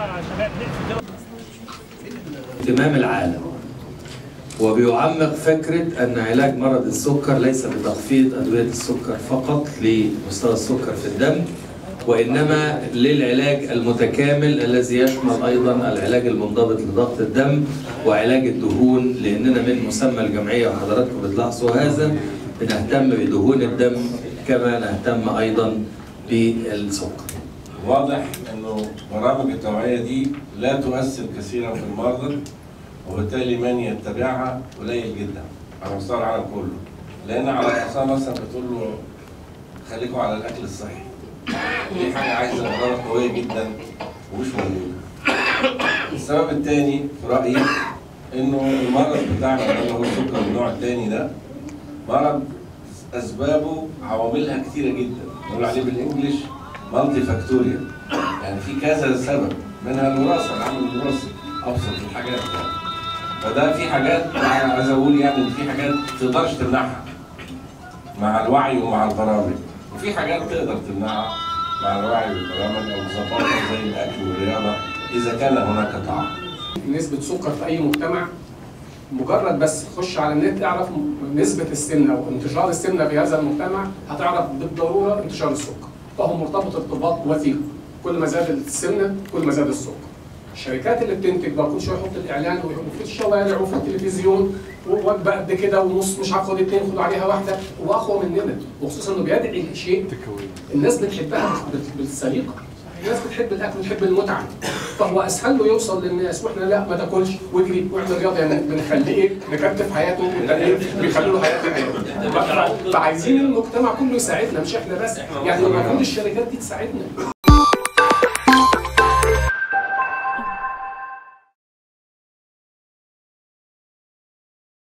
شباب نقفل اهتمام العالم وبيعمق فكرة أن علاج مرض السكر ليس بتخفيض أدوية السكر فقط لمستوى السكر في الدم وإنما للعلاج المتكامل الذي يشمل أيضا العلاج المنضبط لضغط الدم وعلاج الدهون لأننا من مسمى الجمعية وحضراتكم بتلاحظوا هذا بنهتم بدهون الدم كما نهتم أيضا بالسكر واضح انه برامج التوعيه دي لا تؤثر كثيرا في المرضى وبالتالي من يتبعها قليل جدا على مستوى العالم كله لان على راسها مثلا بتقول له خليكوا على الاكل الصحي دي حاجه عايزه اداره قويه جدا ومش موجوده السبب الثاني في رايي انه المرض بتاعنا اللي هو السكر النوع الثاني ده مرض اسبابه عواملها كثيره جدا نقول عليه بالانجلش مالتي فاكتوريال يعني في كذا سبب منها الوراثه العامل الوراثي ابسط الحاجات يعني فده في حاجات أنا عايز اقول يعني ان في حاجات تقدرش تمنعها مع الوعي ومع البرامج وفي حاجات تقدر تمنعها مع الوعي والبرامج او تظبطها زي الاكل والرياضه اذا كان هناك طعام نسبة سكر في أي مجتمع مجرد بس تخش على النت اعرف م- نسبة السمنة وانتشار السمنة في هذا المجتمع هتعرف بالضرورة انتشار السكر فهو مرتبط ارتباط وثيق كل ما زاد السمنة كل ما زاد السكر الشركات اللي بتنتج بقى كل شويه يحط الاعلان وفي الشوارع وفي التلفزيون ووجبه قد كده ونص مش عارف خد اتنين خدوا عليها واحده هو اقوى مننا وخصوصا انه بيدعي لشيء الناس بتحبها بال- بالسليقه الناس بتحب الاكل بتحب المتعه فهو اسهل له يوصل للناس واحنا لا ما تاكلش واجري واعمل رياضه يعني بنخليه ايه نكتف حياته والتانيين بيخلوا له حياته حلوه ف- فعايزين المجتمع كله يساعدنا مش احنا بس يعني المفروض الشركات دي تساعدنا